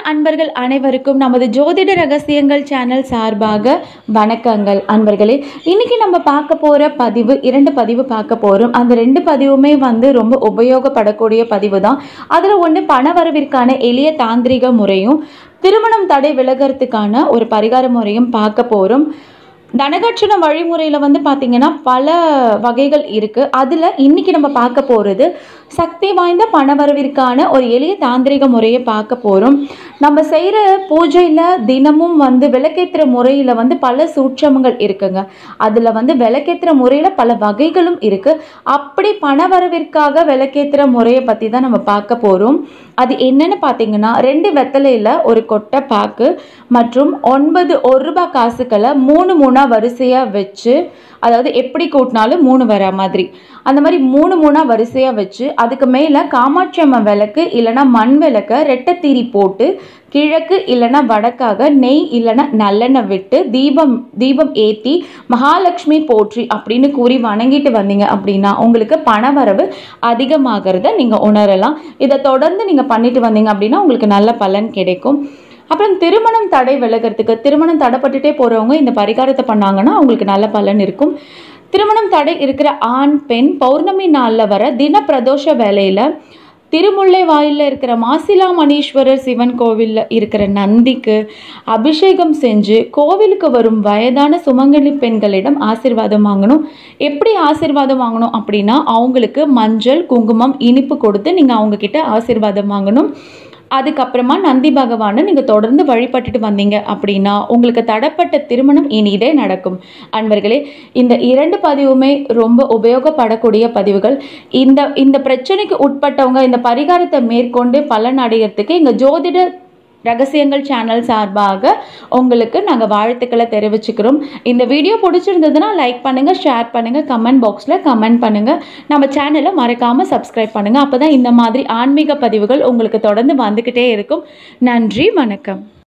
அன்பர்கள் அனைவருக்கும் நமது ஜோதிட ரகசியங்கள் சேனல் சார்பாக வணக்கங்கள் அன்பர்களே இன்னைக்கு நம்ம பார்க்க போகிற பதிவு இரண்டு பதிவு பார்க்க போகிறோம் அந்த ரெண்டு பதிவுமே வந்து ரொம்ப உபயோகப்படக்கூடிய பதிவு தான் அதில் ஒன்று பணவரவிற்கான எளிய தாந்திரிக முறையும் திருமணம் தடை விலகிறதுக்கான ஒரு பரிகார முறையும் பார்க்க போகிறோம் தனகட்சண வழிமுறையில் வந்து பார்த்திங்கன்னா பல வகைகள் இருக்குது அதில் இன்றைக்கி நம்ம பார்க்க போகிறது சக்தி வாய்ந்த பணவரவிற்கான ஒரு எளிய தாந்திரிக முறையை பார்க்க போகிறோம் நம்ம செய்கிற பூஜையில் தினமும் வந்து விளக்கேற்றுற முறையில் வந்து பல சூட்சமங்கள் இருக்குங்க அதில் வந்து விளக்கேற்றுற முறையில் பல வகைகளும் இருக்குது அப்படி பணவரவிற்காக விளக்கேற்றுற முறையை பற்றி தான் நம்ம பார்க்க போகிறோம் அது என்னன்னு பார்த்தீங்கன்னா ரெண்டு வெத்தலையில் ஒரு கொட்டை பாக்கு மற்றும் ஒன்பது ஒரு ரூபாய் காசுக்களை மூணு மூணாக வரிசையாக வச்சு அதாவது எப்படி கூட்டினாலும் மூணு வர மாதிரி அந்த மாதிரி மூணு மூணாக வரிசையாக வச்சு அதுக்கு மேலே காமாட்சி அம்மன் விளக்கு இல்லைன்னா மண் விளக்கை ரெட்டைத்தீரி போட்டு கிழக்கு இல்லைன்னா வடக்காக நெய் இல்லைன்னா நல்லெண்ணெய் விட்டு தீபம் தீபம் ஏற்றி மகாலட்சுமி போற்றி அப்படின்னு கூறி வணங்கிட்டு வந்தீங்க அப்படின்னா உங்களுக்கு பணவரவு அதிகமாகிறத நீங்கள் உணரலாம் இதை தொடர்ந்து நீங்கள் பண்ணிட்டு வந்தீங்க அப்படின்னா உங்களுக்கு நல்ல பலன் கிடைக்கும் அப்புறம் திருமணம் தடை விலகிறதுக்கு திருமணம் தடைப்பட்டுட்டே போகிறவங்க இந்த பரிகாரத்தை பண்ணாங்கன்னா அவங்களுக்கு நல்ல பலன் இருக்கும் திருமணம் தடை இருக்கிற ஆண் பெண் பௌர்ணமி நாளில் வர தின பிரதோஷ வேலையில் திருமுல்லை வாயிலில் இருக்கிற மாசிலா மணீஸ்வரர் சிவன் கோவிலில் இருக்கிற நந்திக்கு அபிஷேகம் செஞ்சு கோவிலுக்கு வரும் வயதான சுமங்கலி பெண்களிடம் ஆசிர்வாதம் வாங்கணும் எப்படி ஆசிர்வாதம் வாங்கணும் அப்படின்னா அவங்களுக்கு மஞ்சள் குங்குமம் இனிப்பு கொடுத்து நீங்கள் அவங்கக்கிட்ட ஆசிர்வாதம் வாங்கணும் அதுக்கப்புறமா நந்தி பகவானை நீங்கள் தொடர்ந்து வழிபட்டுட்டு வந்தீங்க அப்படின்னா உங்களுக்கு தடப்பட்ட திருமணம் இனிதே நடக்கும் அன்பர்களே இந்த இரண்டு பதிவுமே ரொம்ப உபயோகப்படக்கூடிய பதிவுகள் இந்த இந்த பிரச்சனைக்கு உட்பட்டவங்க இந்த பரிகாரத்தை மேற்கொண்டு பலன் அடைகிறதுக்கு எங்கள் ஜோதிட ரகசியங்கள் சேனல் சார்பாக உங்களுக்கு நாங்கள் வாழ்த்துக்களை தெரிவிச்சுக்கிறோம் இந்த வீடியோ பிடிச்சிருந்ததுன்னா லைக் பண்ணுங்கள் ஷேர் பண்ணுங்கள் கமெண்ட் பாக்ஸில் கமெண்ட் பண்ணுங்கள் நம்ம சேனலை மறக்காமல் சப்ஸ்கிரைப் பண்ணுங்கள் அப்போ தான் இந்த மாதிரி ஆன்மீக பதிவுகள் உங்களுக்கு தொடர்ந்து வந்துக்கிட்டே இருக்கும் நன்றி வணக்கம்